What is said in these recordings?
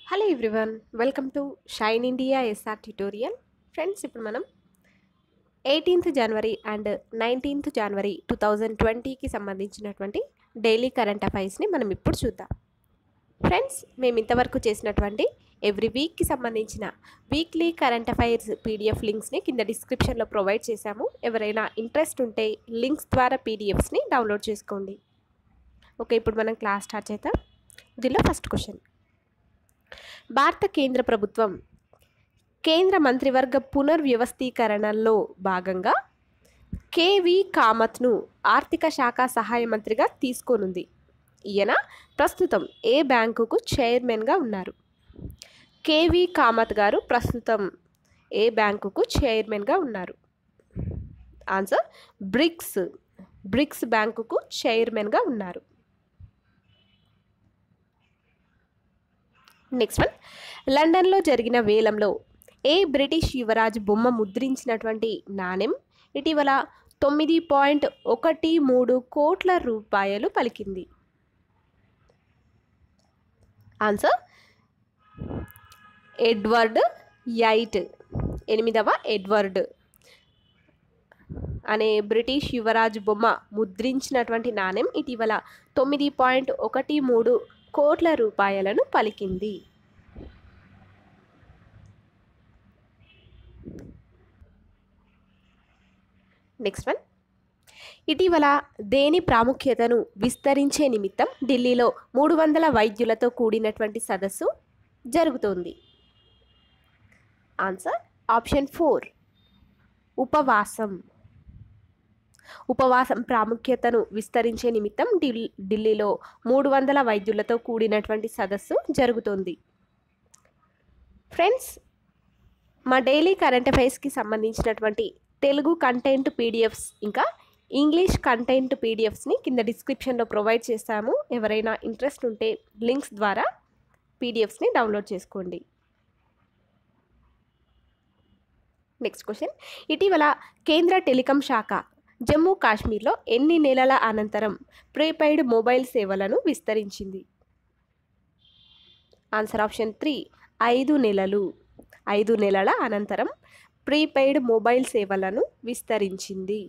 hello everyone welcome to Shine India SR tutorial friends ఇప్పుడు మనం eighteenth January and nineteenth January two thousand ట్వంటీకి సంబంధించినటువంటి daily current అఫైర్స్ని మనం ఇప్పుడు చూద్దాం ఫ్రెండ్స్ మేము ఇంతవరకు చేసినటువంటి ఎవ్రీ వీక్కి సంబంధించిన వీక్లీ కరెంట్ అఫైర్స్ పీడిఎఫ్ లింక్స్ని కింద డిస్క్రిప్షన్లో ప్రొవైడ్ చేశాము ఎవరైనా ఇంట్రెస్ట్ ఉంటే లింక్స్ ద్వారా పీడిఎఫ్స్ని డౌన్లోడ్ చేసుకోండి ఓకే ఇప్పుడు మనం క్లాస్ స్టార్ట్ చేద్దాం దీనిలో ఫస్ట్ క్వశ్చన్ భారత కేంద్ర ప్రభుత్వం కేంద్ర మంత్రివర్గ పునర్వ్యవస్థీకరణలో భాగంగా కేవి కామత్ను ఆర్థిక శాఖ సహాయ మంత్రిగా తీసుకోనుంది ఈయన ప్రస్తుతం ఏ బ్యాంకుకు చైర్మన్గా ఉన్నారు కేవి కామత్ గారు ప్రస్తుతం ఏ బ్యాంకుకు చైర్మన్గా ఉన్నారు ఆన్సర్ బ్రిక్స్ బ్రిక్స్ బ్యాంకుకు చైర్మన్గా ఉన్నారు నెక్స్ట్ వన్ లండన్లో జరిగిన వేలంలో ఏ బ్రిటిష్ యువరాజు బొమ్మ ముద్రించినటువంటి నాణెం ఇటీవల తొమ్మిది పాయింట్ ఒకటి మూడు కోట్ల రూపాయలు పలికింది ఆన్సర్ ఎడ్వర్డ్ యైట్ ఎనిమిదవ ఎడ్వర్డ్ అనే బ్రిటిష్ యువరాజు బొమ్మ ముద్రించినటువంటి నాణెం ఇటీవల తొమ్మిది పాయింట్ ఒకటి మూడు కోట్ల రూపాయలను పలికింది నెక్స్ట్ వన్ ఇటీవల దేని ప్రాముఖ్యతను విస్తరించే నిమిత్తం ఢిల్లీలో మూడు వందల వైద్యులతో కూడినటువంటి సదస్సు జరుగుతోంది ఆన్సర్ ఆప్షన్ ఫోర్ ఉపవాసం ఉపవాసం ప్రాముఖ్యతను విస్తరించే నిమిత్తం ఢిల్ ఢిల్లీలో మూడు వందల వైద్యులతో కూడినటువంటి సదస్సు జరుగుతోంది ఫ్రెండ్స్ మా డైలీ కరెంట్ అఫైర్స్కి సంబంధించినటువంటి తెలుగు కంటెంట్ పీడిఎఫ్స్ ఇంకా ఇంగ్లీష్ కంటెంట్ పీడిఎఫ్స్ని కింద డిస్క్రిప్షన్లో ప్రొవైడ్ చేస్తాము ఎవరైనా ఇంట్రెస్ట్ ఉంటే లింక్స్ ద్వారా పీడిఎఫ్స్ని డౌన్లోడ్ చేసుకోండి నెక్స్ట్ క్వశ్చన్ ఇటీవల కేంద్ర టెలికాం శాఖ జమ్మూ కాశ్మీర్లో ఎన్ని నెలల అనంతరం ప్రీపెయిడ్ మొబైల్ సేవలను విస్తరించింది ఆన్సర్ ఆప్షన్ త్రీ ఐదు నెలలు ఐదు నెలల అనంతరం ప్రీపెయిడ్ మొబైల్ సేవలను విస్తరించింది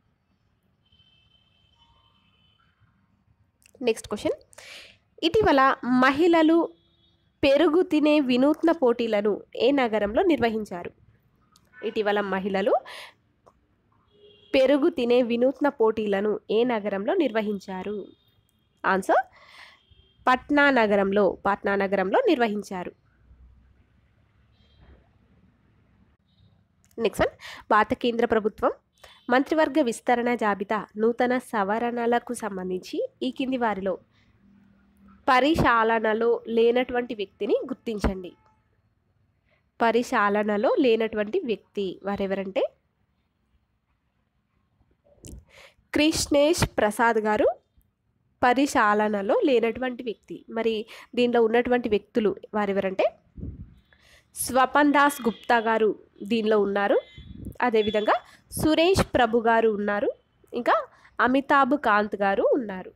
నెక్స్ట్ క్వశ్చన్ ఇటీవల మహిళలు పెరుగు తినే వినూత్న పోటీలను ఏ నగరంలో నిర్వహించారు ఇటీవల మహిళలు పెరుగు తినే వినూత్న పోటీలను ఏ నగరంలో నిర్వహించారు ఆన్సర్ పట్నా నగరంలో పట్నా నగరంలో నిర్వహించారు నెక్స్ట్ వన్ భారత కేంద్ర ప్రభుత్వం మంత్రివర్గ విస్తరణ జాబితా నూతన సవరణలకు సంబంధించి ఈ కింది వారిలో పరిశాలనలో లేనటువంటి వ్యక్తిని గుర్తించండి పరిశాలనలో లేనటువంటి వ్యక్తి వారెవరంటే కృష్ణేష్ ప్రసాద్ గారు పరిశాలనలో లేనటువంటి వ్యక్తి మరి దీనిలో ఉన్నటువంటి వ్యక్తులు వారెవరంటే స్వపన్ దాస్ గుప్తా గారు దీనిలో ఉన్నారు అదేవిధంగా సురేష్ ప్రభు గారు ఉన్నారు ఇంకా అమితాబ్ కాంత్ గారు ఉన్నారు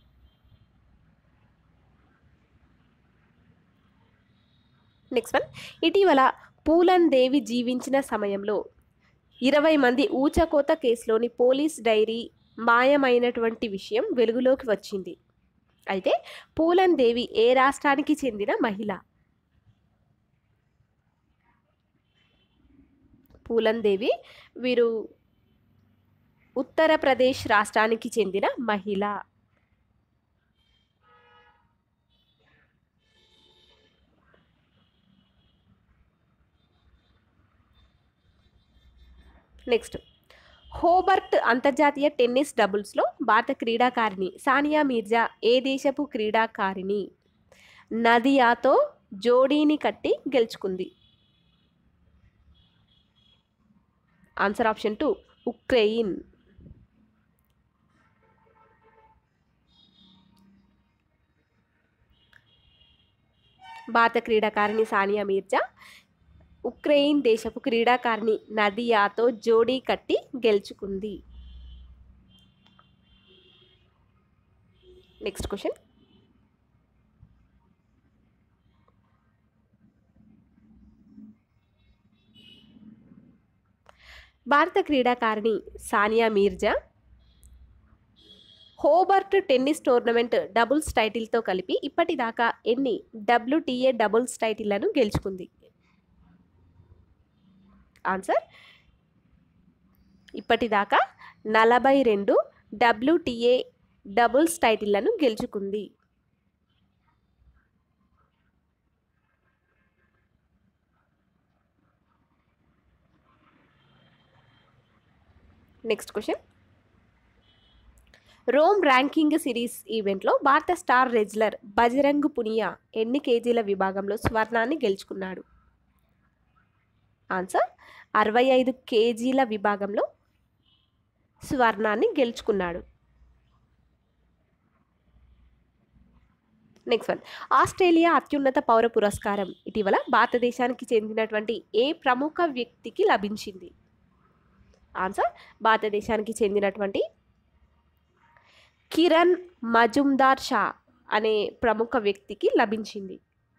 నెక్స్ట్ వన్ ఇటీవల పూలన్ దేవి జీవించిన సమయంలో ఇరవై మంది ఊచకోత కేసులోని పోలీస్ డైరీ మాయమైనటువంటి విషయం వెలుగులోకి వచ్చింది అయితే పూలన్ దేవి ఏ రాష్ట్రానికి చెందిన మహిళ పూలన్ దేవి వీరు ఉత్తరప్రదేశ్ రాష్ట్రానికి చెందిన మహిళ నెక్స్ట్ హోబర్ట్ అంతర్జాతీయ టెన్నిస్ డబుల్స్లో భారత క్రీడాకారిణి సానియా మీర్జా ఏ దేశపు క్రీడాకారిణి నదియాతో జోడీని కట్టి గెలుచుకుంది ఆన్సర్ ఆప్షన్ టూ ఉక్రెయిన్ భారత క్రీడాకారిణి సానియా మీర్జా ఉక్రెయిన్ దేశపు క్రీడాకారిణి నదియాతో జోడీ కట్టి గెలుచుకుంది నెక్స్ట్ క్వశ్చన్ భారత క్రీడాకారిణి Sania Mirza Hobart tennis tournament doubles టైటిల్తో కలిపి ఇప్పటిదాకా ఎన్ని డబ్ల్యూటీఏ డబుల్స్ టైటిళ్లను గెలుచుకుంది ఆన్సర్ ఇప్పటిదాకా నలభై రెండు డబ్ల్యూటీఏ డబుల్స్ టైటిళ్లను గెలుచుకుంది next question Rome ranking series ఈవెంట్లో భారత స్టార్ రెజ్లర్ బజరంగ్ పునియా ఎన్ని కేజీల విభాగంలో స్వర్ణాన్ని గెలుచుకున్నాడు ఆన్సర్ అరవై ఐదు కేజీల విభాగంలో స్వర్ణాన్ని గెలుచుకున్నాడు నెక్స్ట్ వన్ ఆస్ట్రేలియా అత్యున్నత పౌర పురస్కారం ఇటీవల భారతదేశానికి చెందినటువంటి ఏ ప్రముఖ వ్యక్తికి లభించింది ఆన్సర్ భారతదేశానికి చెందినటువంటి కిరణ్ మజుందార్ షా అనే ప్రముఖ వ్యక్తికి లభించింది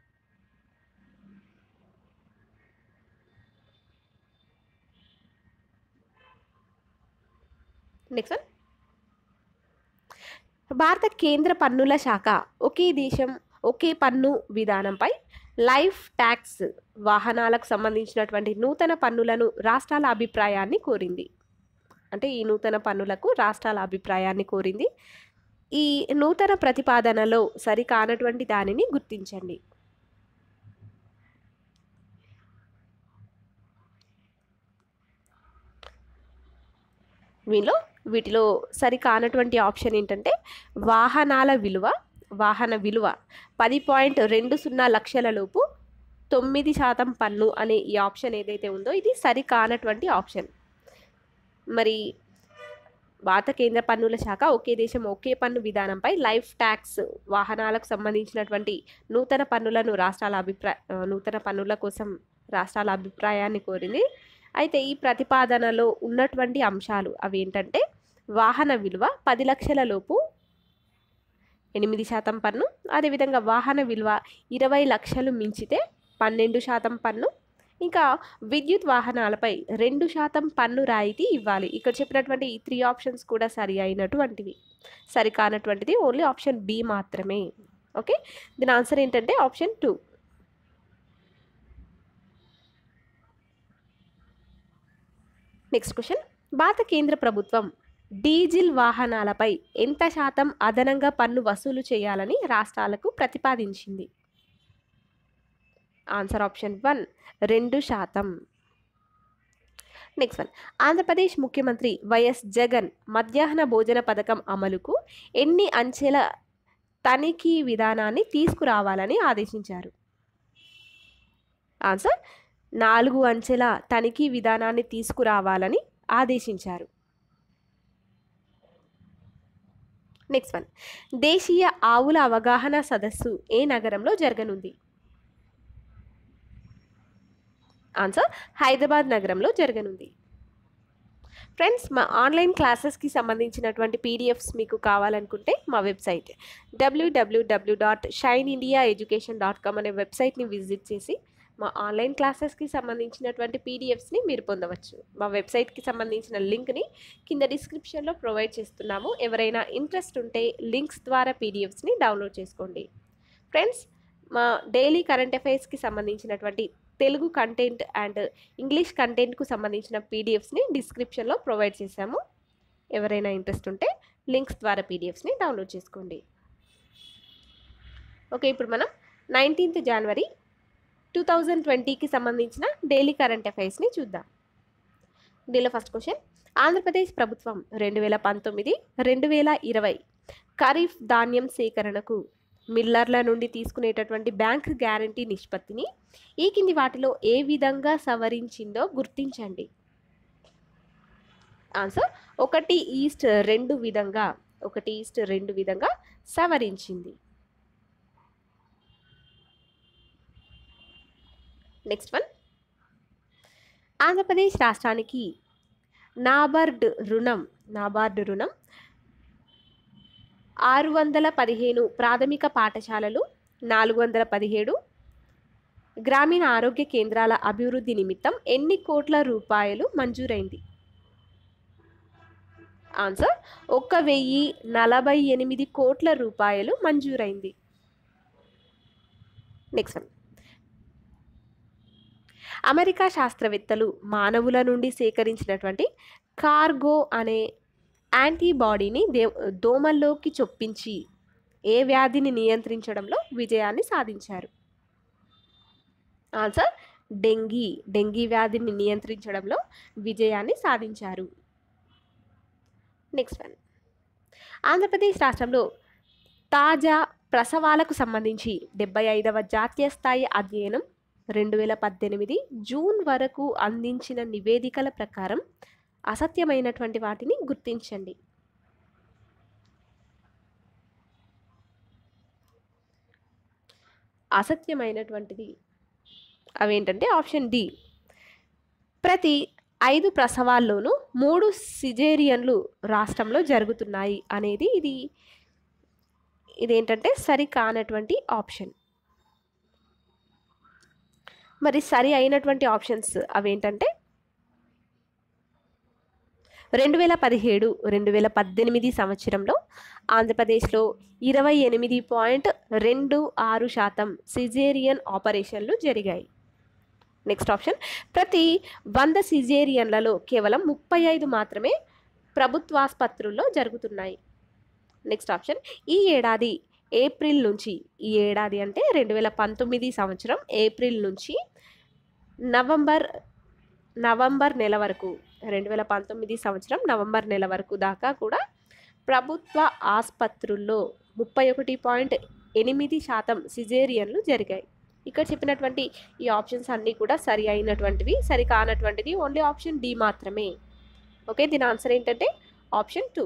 నెక్స్ట్ వన్ భారత కేంద్ర పన్నుల శాఖ ఒకే దేశం ఒకే పన్ను విధానంపై లైఫ్ ట్యాక్స్ వాహనాలకు సంబంధించినటువంటి నూతన పన్నులను రాష్ట్రాల అభిప్రాయాన్ని కోరింది అంటే ఈ నూతన పన్నులకు రాష్ట్రాల అభిప్రాయాన్ని కోరింది ఈ నూతన ప్రతిపాదనలో సరికానటువంటి దానిని గుర్తించండి వీటిలో వీటిలో సరికానటువంటి ఆప్షన్ ఏంటంటే వాహనాల విలువ వాహన విలువ పది పాయింట్ రెండు సున్నా లక్షల లోపు తొమ్మిది శాతం పన్ను అనే ఈ ఆప్షన్ ఏదైతే ఉందో ఇది సరికానటువంటి ఆప్షన్ మరి భారత కేంద్ర పన్నుల శాఖ ఒకే దేశం ఒకే పన్ను విధానంపై లైఫ్ ట్యాక్స్ వాహనాలకు సంబంధించినటువంటి నూతన పన్నులను రాష్ట్రాల అభిప్రాయ నూతన పన్నుల కోసం రాష్ట్రాల అభిప్రాయాన్ని కోరింది అయితే ఈ ప్రతిపాదనలో ఉన్నటువంటి అంశాలు అవి ఏంటంటే వాహన విలువ పది లక్షల లోపు ఎనిమిది శాతం పన్ను అదేవిధంగా వాహన విలువ ఇరవై లక్షలు మించితే పన్నెండు శాతం పన్ను ఇంకా విద్యుత్ వాహనాలపై రెండు శాతం పన్ను రాయితీ ఇవ్వాలి ఇక్కడ చెప్పినటువంటి ఈ త్రీ ఆప్షన్స్ కూడా సరి అయినటువంటివి సరికానటువంటిది ఓన్లీ ఆప్షన్ బి మాత్రమే ఓకే దీని ఆన్సర్ ఏంటంటే ఆప్షన్ టూ నెక్స్ట్ క్వశ్చన్ భారత కేంద్ర ప్రభుత్వం డీజిల్ వాహనాలపై ఎంత శాతం అదనంగా పన్ను వసూలు చేయాలని రాష్ట్రాలకు ప్రతిపాదించింది ఆన్సర్ ఆప్షన్ వన్ రెండు శాతం నెక్స్ట్ వన్ ఆంధ్రప్రదేశ్ ముఖ్యమంత్రి వైఎస్ జగన్ మధ్యాహ్న భోజన పథకం అమలుకు ఎన్ని అంచెల తనిఖీ విధానాన్ని తీసుకురావాలని ఆదేశించారు ఆన్సర్ నాలుగు అంచెల తనిఖీ విధానాన్ని తీసుకురావాలని ఆదేశించారు నెక్స్ట్ వన్ దేశీయ ఆవుల అవగాహన సదస్సు ఏ నగరంలో జరగనుంది ఆన్సర్ హైదరాబాద్ నగరంలో జరగనుంది ఫ్రెండ్స్ మా ఆన్లైన్ క్లాసెస్కి సంబంధించినటువంటి పీడిఎఫ్స్ మీకు కావాలనుకుంటే మా వెబ్సైట్ డబ్ల్యూడబ్ల్యూడబ్ల్యూ dot Shine India education dot com అనే వెబ్సైట్ని విజిట్ చేసి మా ఆన్లైన్ క్లాసెస్కి సంబంధించినటువంటి పీడిఎఫ్స్ని మీరు పొందవచ్చు మా వెబ్సైట్కి సంబంధించిన లింక్ని కింద డిస్క్రిప్షన్లో ప్రొవైడ్ చేస్తున్నాము ఎవరైనా ఇంట్రెస్ట్ ఉంటే లింక్స్ ద్వారా పీడిఎఫ్స్ని డౌన్లోడ్ చేసుకోండి ఫ్రెండ్స్ మా డైలీ కరెంట్ అఫైర్స్కి సంబంధించినటువంటి తెలుగు కంటెంట్ అండ్ ఇంగ్లీష్ కంటెంట్కు సంబంధించిన పీడిఎఫ్స్ని డిస్క్రిప్షన్లో ప్రొవైడ్ చేశాము ఎవరైనా ఇంట్రెస్ట్ ఉంటే లింక్స్ ద్వారా పీడిఎఫ్స్ని డౌన్లోడ్ చేసుకోండి ఓకే ఇప్పుడు మనం నైన్టీన్త్ జనవరి టూ థౌజండ్ ట్వంటీకి సంబంధించిన డైలీ కరెంట్ అఫైర్స్ని చూద్దాం దీనిలో ఫస్ట్ క్వశ్చన్ ఆంధ్రప్రదేశ్ ప్రభుత్వం రెండు వేల పంతొమ్మిది రెండు వేల ఇరవై ఖరీఫ్ ధాన్యం సేకరణకు మిల్లర్ల నుండి తీసుకునేటటువంటి బ్యాంక్ గ్యారంటీ నిష్పత్తిని ఈ కింది వాటిలో ఏ విధంగా సవరించిందో గుర్తించండి ఆన్సర్ ఒకటి ఈస్ట్ రెండు విధంగా ఒకటి ఈస్ట్ రెండు విధంగా సవరించింది నెక్స్ట్ వన్ ఆంధ్రప్రదేశ్ రాష్ట్రానికి నాబార్డ్ రుణం నాబార్డు రుణం ఆరు వందల పదిహేను ప్రాథమిక పాఠశాలలు నాలుగు వందల పదిహేడు గ్రామీణ ఆరోగ్య కేంద్రాల అభివృద్ధి నిమిత్తం ఎన్ని కోట్ల రూపాయలు మంజూరైంది ఆన్సర్ ఒక వెయ్యి నలభై ఎనిమిది కోట్ల రూపాయలు మంజూరైంది నెక్స్ట్ వన్ అమెరికా శాస్త్రవేత్తలు మానవుల నుండి సేకరించినటువంటి కార్గో అనే యాంటీబాడీని దే దోమల్లోకి చొప్పించి ఏ వ్యాధిని నియంత్రించడంలో విజయాన్ని సాధించారు ఆన్సర్ డెంగీ డెంగీ వ్యాధిని నియంత్రించడంలో విజయాన్ని సాధించారు నెక్స్ట్ వన్ ఆంధ్రప్రదేశ్ రాష్ట్రంలో తాజా ప్రసవాలకు సంబంధించి డెబ్బై ఐదవ జాతీయ స్థాయి అధ్యయనం రెండు వేల పద్దెనిమిది జూన్ వరకు అందించిన నివేదికల ప్రకారం అసత్యమైనటువంటి వాటిని గుర్తించండి అసత్యమైనటువంటిది అవేంటంటే ఆప్షన్ డి ప్రతి ఐదు ప్రసవాల్లోనూ మూడు సిజేరియన్లు రాష్ట్రంలో జరుగుతున్నాయి అనేది ఇది ఇదేంటంటే సరి కానటువంటి ఆప్షన్ మరి సరి అయినటువంటి ఆప్షన్స్ అవేంటంటే రెండు వేల పదిహేడు రెండు వేల పద్దెనిమిది సంవత్సరంలో ఆంధ్రప్రదేశ్లో ఇరవై ఎనిమిది పాయింట్ రెండు ఆరు శాతం సిజేరియన్ ఆపరేషన్లు జరిగాయి నెక్స్ట్ ఆప్షన్ ప్రతి వంద సిజేరియన్లలో కేవలం ముప్పై ఐదు మాత్రమే ప్రభుత్వాసుపత్రుల్లో జరుగుతున్నాయి నెక్స్ట్ ఆప్షన్ ఈ ఏడాది ఏప్రిల్ నుంచి ఈ ఏడాది అంటే రెండు వేల పంతొమ్మిది సంవత్సరం ఏప్రిల్ నుంచి నవంబర్ నవంబర్ నెల వరకు రెండు వేల పంతొమ్మిది సంవత్సరం నవంబర్ నెల వరకు దాకా కూడా ప్రభుత్వ ఆసుపత్రుల్లో ముప్పై ఒకటి పాయింట్ ఎనిమిది శాతం సిజేరియన్లు జరిగాయి ఇక్కడ చెప్పినటువంటి ఈ ఆప్షన్స్ అన్నీ కూడా సరి అయినటువంటివి సరి కానటువంటిది ఓన్లీ ఆప్షన్ డి మాత్రమే ఓకే దీని ఆన్సర్ ఏంటంటే ఆప్షన్ టూ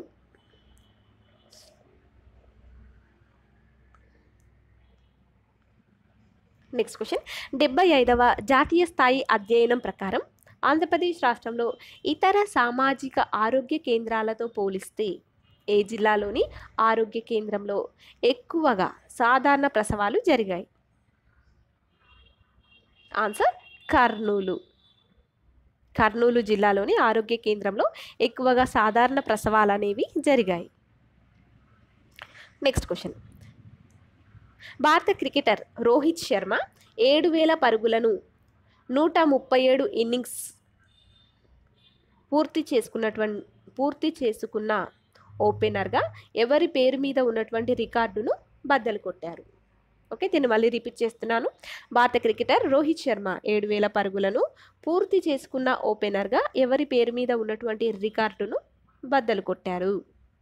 నెక్స్ట్ క్వశ్చన్ డెబ్బై ఐదవ జాతీయ స్థాయి అధ్యయనం ప్రకారం ఆంధ్రప్రదేశ్ రాష్ట్రంలో ఇతర సామాజిక ఆరోగ్య కేంద్రాలతో పోలిస్తే ఏ జిల్లాలోని ఆరోగ్య కేంద్రంలో ఎక్కువగా సాధారణ ప్రసవాలు జరిగాయి ఆన్సర్ కర్నూలు కర్నూలు జిల్లాలోని ఆరోగ్య కేంద్రంలో ఎక్కువగా సాధారణ ప్రసవాలు అనేవి జరిగాయి నెక్స్ట్ క్వశ్చన్ భారత క్రికెటర్ రోహిత్ శర్మ ఏడు వేల పరుగులను నూట ముప్పై ఏడు ఇన్నింగ్స్ పూర్తి చేసుకున్నటువంటి పూర్తి చేసుకున్న ఓపెనర్గా ఎవరి పేరు మీద ఉన్నటువంటి రికార్డును బద్దలు కొట్టారు ఓకే దీన్ని మళ్ళీ రిపీట్ చేస్తున్నాను భారత క్రికెటర్ రోహిత్ శర్మ ఏడు వేల పరుగులను పూర్తి చేసుకున్న ఓపెనర్గా ఎవరి పేరు మీద ఉన్నటువంటి రికార్డును బద్దలు కొట్టారు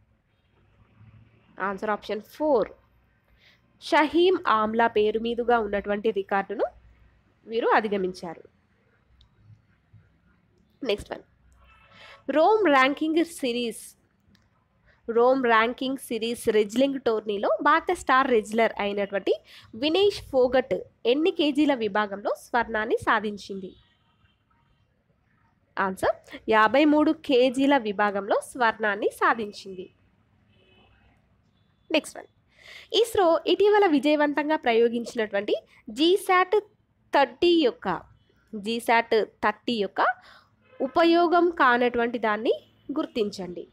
ఆన్సర్ ఆప్షన్ ఫోర్ షహీం ఆమ్లా పేరు మీదుగా ఉన్నటువంటి రికార్డును వీరు అధిగమించారు next one Rome ranking series Rome ranking series wrestling టోర్నీలో భారత స్టార్ రెజ్లర్ అయినటువంటి వినేష్ ఫోగట్ ఎన్ని కేజీల విభాగంలో స్వర్ణాన్ని సాధించింది ఆన్సర్ యాభై మూడు కేజీల విభాగంలో స్వర్ణాన్ని సాధించింది నెక్స్ట్ వన్ ఇస్రో ఇటీవల విజయవంతంగా ప్రయోగించినటువంటి జీశాట్ థర్టీ యొక్క జీశాట్ థర్టీ యొక్క ఉపయోగం కానటువంటి దాన్ని గుర్తించండి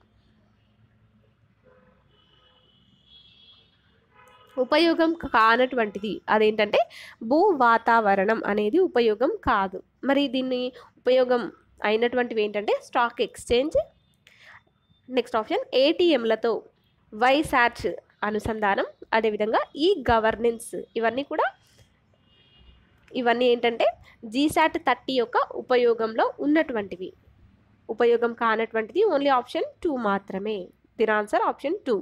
ఉపయోగం కానటువంటిది అదేంటంటే భూ వాతావరణం అనేది ఉపయోగం కాదు మరి దీన్ని ఉపయోగం అయినటువంటివి ఏంటంటే స్టాక్ ఎక్స్చేంజ్ నెక్స్ట్ ఆప్షన్ ఏటీఎంలతో వైసాట్ అనుసంధానం అదేవిధంగా ఈ గవర్నెన్స్ ఇవన్నీ కూడా ఇవన్నీ ఏంటంటే జీసాట్ థర్టీ యొక్క ఉపయోగంలో ఉన్నటువంటివి ఉపయోగం కానటువంటిది ఓన్లీ ఆప్షన్ టూ మాత్రమే దీని answer option two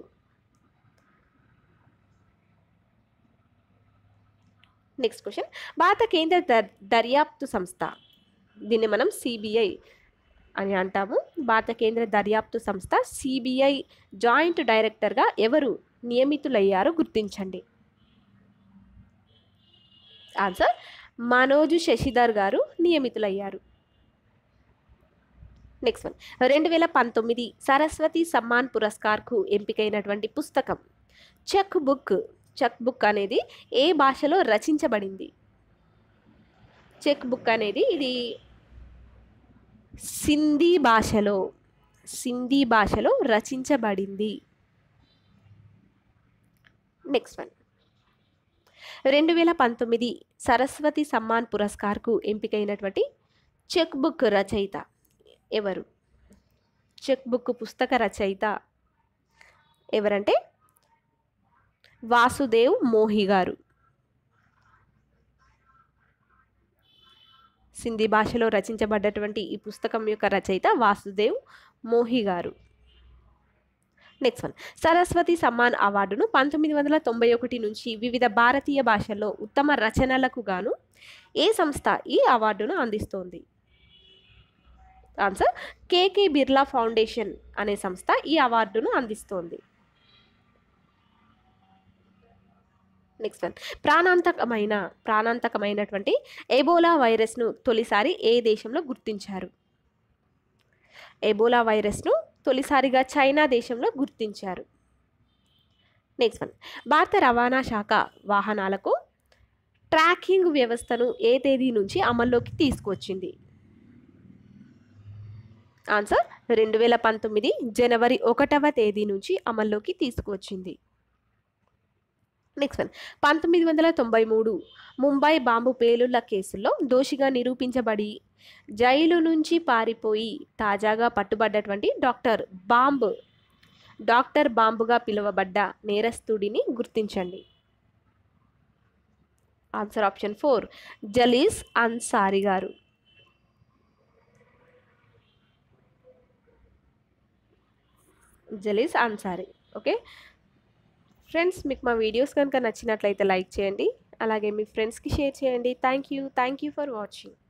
next question భారత కేంద్ర దర్ దర్యాప్తు సంస్థ దీన్ని మనం సిబిఐ అని అంటాము భారత కేంద్ర దర్యాప్తు సంస్థ సిబిఐ జాయింట్ డైరెక్టర్గా ఎవరు నియమితులయ్యారో గుర్తించండి ఆన్సర్ మనోజ్ శశిధర్ గారు నియమితులయ్యారు నెక్స్ట్ వన్ రెండు వేల పంతొమ్మిది సరస్వతి సమ్మాన్ పురస్కార్కు ఎంపికైనటువంటి పుస్తకం చెక్ బుక్ చెక్ బుక్ అనేది ఏ భాషలో రచించబడింది చెక్ బుక్ అనేది ఇది సింధీ భాషలో సింధీ భాషలో రచించబడింది నెక్స్ట్ వన్ రెండు వేల పంతొమ్మిది సరస్వతి సమ్మాన్ పురస్కార్కు ఎంపికైనటువంటి చెక్ బుక్ రచయిత ఎవరు చెక్ బుక్ పుస్తక రచయిత ఎవరంటే వాసుదేవ్ మోహి గారు సింధీ భాషలో రచించబడ్డటువంటి ఈ పుస్తకం యొక్క రచయిత వాసుదేవ్ మోహి గారు నెక్స్ట్ వన్ సరస్వతి సమ్మాన్ అవార్డును పంతొమ్మిది వందల తొంభై ఒకటి నుంచి వివిధ భారతీయ భాషల్లో ఉత్తమ రచనలకు గాను ఏ సంస్థ ఈ అవార్డును అందిస్తోంది ఆన్సర్ కేకే బిర్లా ఫౌండేషన్ అనే సంస్థ ఈ అవార్డును అందిస్తోంది నెక్స్ట్ వన్ ప్రాణాంతకమైన ప్రాణాంతకమైనటువంటి ఎబోలా వైరస్ను తొలిసారి ఏ దేశంలో గుర్తించారు ఎబోలా వైరస్ను తొలిసారిగా చైనా దేశంలో గుర్తించారు నెక్స్ట్ వన్ భారత రవాణా శాఖ వాహనాలకు ట్రాకింగ్ వ్యవస్థను ఏ తేదీ నుంచి అమల్లోకి తీసుకొచ్చింది ఆన్సర్ రెండు వేల పంతొమ్మిది జనవరి ఒకటవ తేదీ నుంచి అమల్లోకి తీసుకువచ్చింది నెక్స్ట్ వన్ పంతొమ్మిది వందల తొంభై మూడు ముంబై బాంబు పేలుళ్ల కేసుల్లో దోషిగా నిరూపించబడి జైలు నుంచి పారిపోయి తాజాగా పట్టుబడ్డటువంటి డాక్టర్ బాంబ్ డాక్టర్ బాంబుగా పిలువబడ్డ నేరస్తుడిని గుర్తించండి answer option four Jalees Ansari గారు జలీస్ అన్సారీ ఓకే ఫ్రెండ్స్ మీకు మా వీడియోస్ కనుక నచ్చినట్లయితే లైక్ చేయండి అలాగే మీ ఫ్రెండ్స్కి షేర్ చేయండి thank you thank you for watching